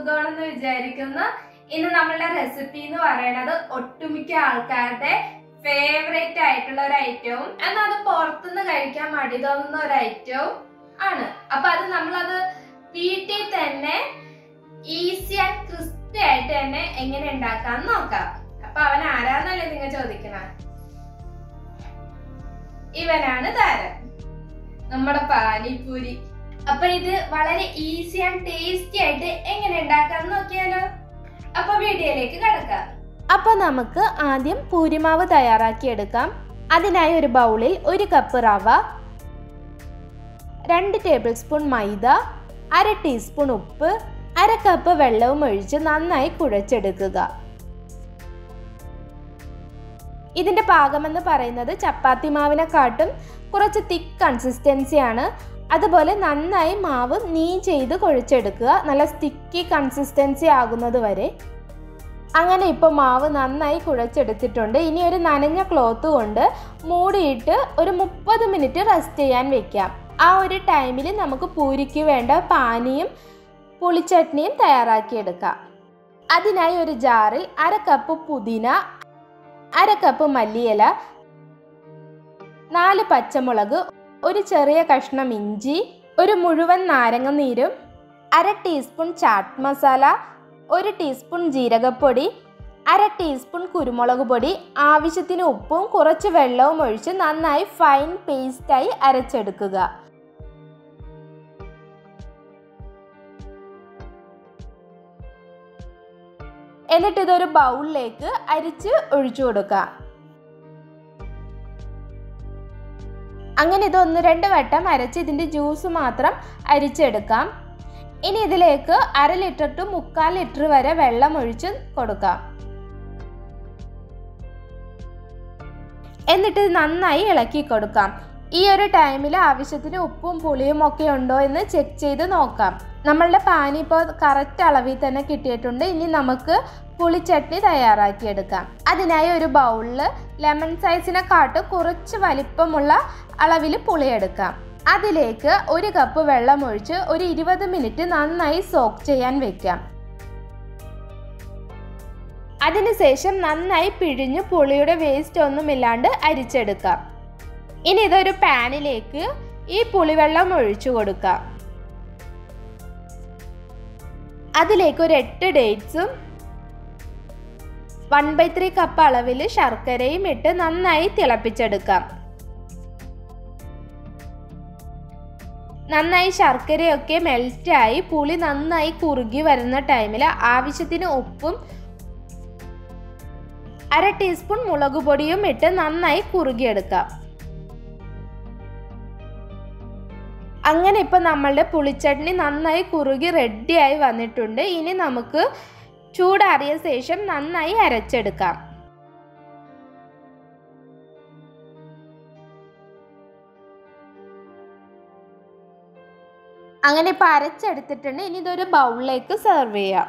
സുഖമാണെന്ന് വിചാരിക്കുന്നു ഇന്ന് നമ്മളുടെ റെസിപ്പി എന്ന് പറയുന്നത് ഒട്ടുമിക്ക ആൾക്കാരുടെ ഫേവറേറ്റ് ആയിട്ടുള്ള ഒരു ഐറ്റവും എന്നാൽ അത് പുറത്തുനിന്ന് കഴിക്കാൻ മടി തോന്നുന്ന ഒരു ഐറ്റവും ആണ് അപ്പൊ അത് നമ്മളത് വീട്ടിൽ തന്നെ ഈസി ആൻഡ് ക്രിസ്പി ആയിട്ട് തന്നെ എങ്ങനെ ഉണ്ടാക്കാന്ന് നോക്കാം അപ്പൊ അവൻ ആരാന്നല്ലേ നിങ്ങൾ ചോദിക്കണ ഇവനാണ് താരം നമ്മുടെ പാനിപ്പൂരി അപ്പൊ ഇത് വളരെ ഈസി ആൻഡ് ടേസ്റ്റി ആയിട്ട് എങ്ങനെ ഉണ്ടാക്കാന്ന് നോക്കിയാലോ അപ്പൊ വീഡിയോയിലേക്ക് കടക്കാം അപ്പൊ നമുക്ക് ആദ്യം പൂരിമാവ് തയ്യാറാക്കിയെടുക്കാം അതിനായി ഒരു ബൗളിൽ ഒരു കപ്പ് റവ രണ്ട് ടേബിൾ സ്പൂൺ മൈദ അര ടീസ്പൂൺ ഉപ്പ് അര കപ്പ് വെള്ളവും ഒഴിച്ച് നന്നായി കുഴച്ചെടുക്കുക ഇതിന്റെ പാകമെന്ന് പറയുന്നത് ചപ്പാത്തി മാവിനെക്കാട്ടും കുറച്ച് തിക്ക് കൺസിസ്റ്റൻസിയാണ് അതുപോലെ നന്നായി മാവ് നീ ചെയ്ത് കുഴച്ചെടുക്കുക നല്ല സ്റ്റിക്കി കൺസിസ്റ്റൻസി ആകുന്നത് വരെ അങ്ങനെ ഇപ്പോൾ മാവ് നന്നായി കുഴച്ചെടുത്തിട്ടുണ്ട് ഇനി ഒരു നനഞ്ഞ ക്ലോത്ത് കൊണ്ട് മൂടിയിട്ട് ഒരു മുപ്പത് മിനിറ്റ് റെസ്റ്റ് ചെയ്യാൻ വെക്കാം ആ ഒരു ടൈമിൽ നമുക്ക് പൂരിക്ക് വേണ്ട പാനിയും പുളിച്ചട്നിയും തയ്യാറാക്കിയെടുക്കാം അതിനായി ഒരു ജാറിൽ അര കപ്പ് പുതിന അര കപ്പ് മല്ലിയില നാല് പച്ചമുളക് ഒരു ചെറിയ കഷ്ണം ഇഞ്ചി ഒരു മുഴുവൻ നാരങ്ങ നീരും അര ടീസ്പൂൺ ചാട്ട് മസാല ഒരു ടീസ്പൂൺ ജീരകപ്പൊടി അര ടീസ്പൂൺ കുരുമുളക് പൊടി ആവശ്യത്തിന് ഉപ്പും കുറച്ച് വെള്ളവും ഒഴിച്ച് നന്നായി ഫൈൻ പേസ്റ്റായി അരച്ചെടുക്കുക എന്നിട്ട് ഇതൊരു ബൗളിലേക്ക് അരിച്ച് ഒഴിച്ചു കൊടുക്കാം അങ്ങനെ ഇത് ഒന്ന് രണ്ട് വട്ടം അരച്ച് ഇതിൻ്റെ ജ്യൂസ് മാത്രം അരിച്ചെടുക്കാം ഇനി ഇതിലേക്ക് അര ലിറ്റർ ടു മുക്കാൽ ലിറ്റർ വരെ വെള്ളം ഒഴിച്ച് കൊടുക്കാം എന്നിട്ട് നന്നായി ഇളക്കി കൊടുക്കാം ഈ ഒരു ടൈമിൽ ആവശ്യത്തിന് ഉപ്പും പുളിയും ഒക്കെ ഉണ്ടോ എന്ന് ചെക്ക് ചെയ്ത് നോക്കാം നമ്മളുടെ പാനി ഇപ്പോൾ കറക്റ്റ് അളവിൽ തന്നെ കിട്ടിയിട്ടുണ്ട് ഇനി നമുക്ക് പുളിച്ചട്നി തയ്യാറാക്കിയെടുക്കാം അതിനായി ഒരു ബൗളിൽ ലെമൺ സൈസിനെക്കാട്ട് കുറച്ച് വലിപ്പമുള്ള അളവിൽ പുളിയെടുക്കാം അതിലേക്ക് ഒരു കപ്പ് വെള്ളം ഒഴിച്ച് ഒരു ഇരുപത് മിനിറ്റ് നന്നായി സോക്ക് ചെയ്യാൻ വെക്കാം അതിനുശേഷം നന്നായി പിഴിഞ്ഞ് പുളിയുടെ വേസ്റ്റ് ഒന്നുമില്ലാണ്ട് അരിച്ചെടുക്കാം ഇനി ഇതൊരു പാനിലേക്ക് ഈ പുളിവെള്ളം ഒഴിച്ചു കൊടുക്കാം അതിലേക്ക് ഒരു എട്ട് ഡേറ്റ്സും വൺ ബൈ ത്രീ കപ്പ് അളവിൽ ശർക്കരയും ഇട്ട് നന്നായി തിളപ്പിച്ചെടുക്കാം നന്നായി ശർക്കരയൊക്കെ മെൽറ്റായി പുളി നന്നായി കുറുകി വരുന്ന ടൈമിൽ ആവശ്യത്തിന് ഉപ്പും അര ടീസ്പൂൺ മുളക് പൊടിയും ഇട്ട് നന്നായി കുറുകിയെടുക്കാം അങ്ങനെ ഇപ്പം നമ്മളുടെ പുളിച്ചട്നി നന്നായി കുറുകി റെഡിയായി വന്നിട്ടുണ്ട് ഇനി നമുക്ക് ചൂടാറിയ ശേഷം നന്നായി അരച്ചെടുക്കാം അങ്ങനെ ഇപ്പം അരച്ചെടുത്തിട്ടുണ്ട് ഇനി ഇതൊരു ബൗളിലേക്ക് സെർവ് ചെയ്യാം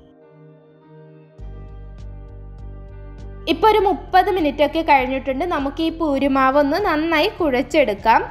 ഇപ്പോൾ ഒരു മുപ്പത് മിനിറ്റ് ഒക്കെ കഴിഞ്ഞിട്ടുണ്ട് നമുക്ക് ഈ പൂരിമാവ് ഒന്ന് നന്നായി കുഴച്ചെടുക്കാം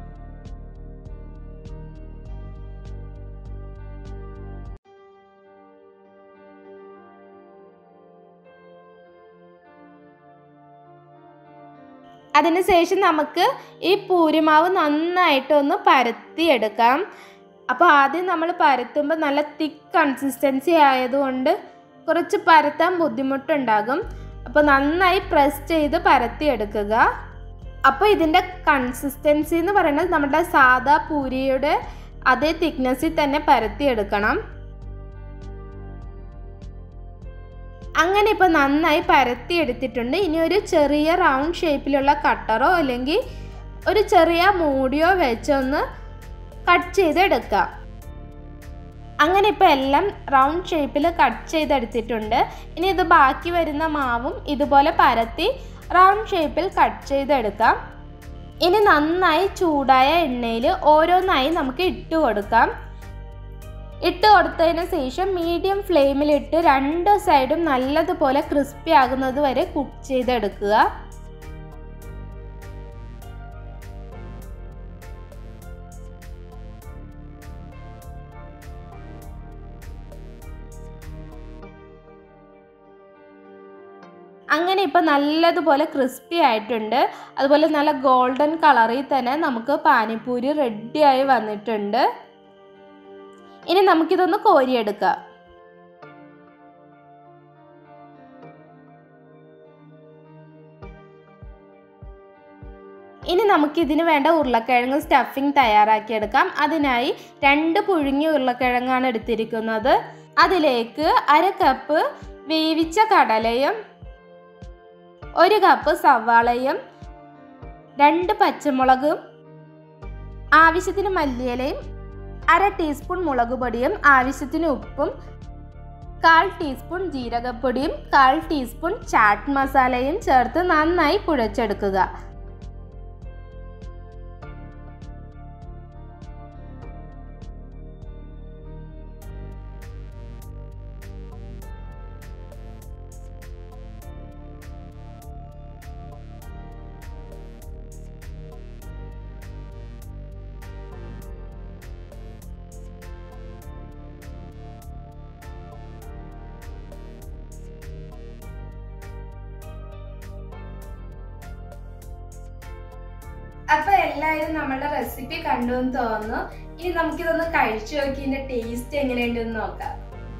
അതിനുശേഷം നമുക്ക് ഈ പൂരിമാവ് നന്നായിട്ടൊന്ന് പരത്തിയെടുക്കാം അപ്പോൾ ആദ്യം നമ്മൾ പരത്തുമ്പോൾ നല്ല തിക്ക് കൺസിസ്റ്റൻസി ആയതുകൊണ്ട് കുറച്ച് പരത്താൻ ബുദ്ധിമുട്ടുണ്ടാകും അപ്പോൾ നന്നായി പ്രസ് ചെയ്ത് പരത്തിയെടുക്കുക അപ്പോൾ ഇതിൻ്റെ കൺസിസ്റ്റൻസി എന്ന് പറയുന്നത് നമ്മുടെ സാദാ പൂരിയുടെ അതേ തിക്നെസ്സിൽ തന്നെ പരത്തിയെടുക്കണം അങ്ങനെ ഇപ്പോൾ നന്നായി പരത്തി എടുത്തിട്ടുണ്ട് ഇനി ഒരു ചെറിയ റൗണ്ട് ഷേപ്പിലുള്ള കട്ടറോ അല്ലെങ്കിൽ ഒരു ചെറിയ മൂടിയോ വെച്ചൊന്ന് കട്ട് ചെയ്തെടുക്കാം അങ്ങനെ ഇപ്പോൾ എല്ലാം റൗണ്ട് ഷേപ്പിൽ കട്ട് ചെയ്തെടുത്തിട്ടുണ്ട് ഇനി ഇത് ബാക്കി വരുന്ന മാവും ഇതുപോലെ പരത്തി റൗണ്ട് ഷേപ്പിൽ കട്ട് ചെയ്തെടുക്കാം ഇനി നന്നായി ചൂടായ എണ്ണയിൽ ഓരോന്നായി നമുക്ക് ഇട്ട് കൊടുക്കാം ഇട്ട് കൊടുത്തതിന് ശേഷം മീഡിയം ഫ്ലെയിമിലിട്ട് രണ്ട് സൈഡും നല്ലതുപോലെ ക്രിസ്പി ആകുന്നത് വരെ കുക്ക് ചെയ്തെടുക്കുക അങ്ങനെ ഇപ്പോൾ നല്ലതുപോലെ ക്രിസ്പി ആയിട്ടുണ്ട് അതുപോലെ നല്ല ഗോൾഡൻ കളറിൽ തന്നെ നമുക്ക് പാനിപ്പൂരി റെഡിയായി വന്നിട്ടുണ്ട് ഇനി നമുക്കിതൊന്ന് കോരിയെടുക്കാം ഇനി നമുക്ക് ഇതിന് വേണ്ട ഉരുളക്കിഴങ്ങ് സ്റ്റഫിംഗ് തയ്യാറാക്കിയെടുക്കാം അതിനായി രണ്ട് പുഴുങ്ങിയ ഉരുളക്കിഴങ്ങാണ് എടുത്തിരിക്കുന്നത് അതിലേക്ക് അര കപ്പ് വേവിച്ച കടലയും ഒരു കപ്പ് സവാളയും രണ്ട് പച്ചമുളകും ആവശ്യത്തിന് മല്ലിയിലയും അര ടീസ്പൂൺ മുളക് പൊടിയും ആവശ്യത്തിന് ഉപ്പും കാൽ ടീസ്പൂൺ ജീരകപ്പൊടിയും കാൽ ടീസ്പൂൺ ചാറ്റ് മസാലയും ചേർത്ത് നന്നായി കുഴച്ചെടുക്കുക അപ്പൊ എല്ലാവരും നമ്മളുടെ റെസിപ്പി കണ്ടു എന്ന് തോന്നുന്നു ഇനി നമുക്കിതൊന്ന് കഴിച്ചു നോക്കി ഇതിന്റെ ടേസ്റ്റ് എങ്ങനെയുണ്ടെന്ന് നോക്കാം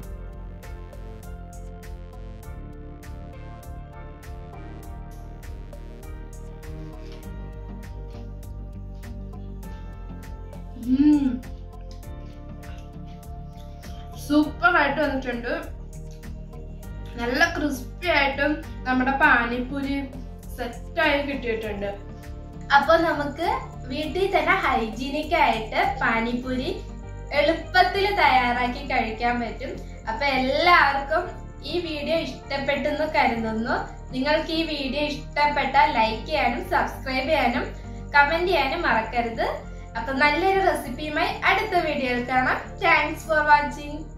സൂപ്പർ ആയിട്ട് വന്നിട്ടുണ്ട് നല്ല ക്രിസ്പി ആയിട്ടും നമ്മുടെ പാനിപ്പൂരി സെറ്റായി കിട്ടിയിട്ടുണ്ട് അപ്പൊ നമുക്ക് വീട്ടിൽ തന്നെ ഹൈജീനിക് ആയിട്ട് പാനിപ്പൂരി എളുപ്പത്തിൽ തയ്യാറാക്കി കഴിക്കാൻ പറ്റും അപ്പൊ എല്ലാവർക്കും ഈ വീഡിയോ ഇഷ്ടപ്പെട്ടെന്ന് കരുതുന്നു നിങ്ങൾക്ക് ഈ വീഡിയോ ഇഷ്ടപ്പെട്ടാൽ ലൈക്ക് ചെയ്യാനും സബ്സ്ക്രൈബ് ചെയ്യാനും കമന്റ് ചെയ്യാനും മറക്കരുത് അപ്പൊ നല്ലൊരു റെസിപ്പിയുമായി അടുത്ത വീഡിയോയിൽ കാണാം താങ്ക്സ് ഫോർ വാച്ചിങ്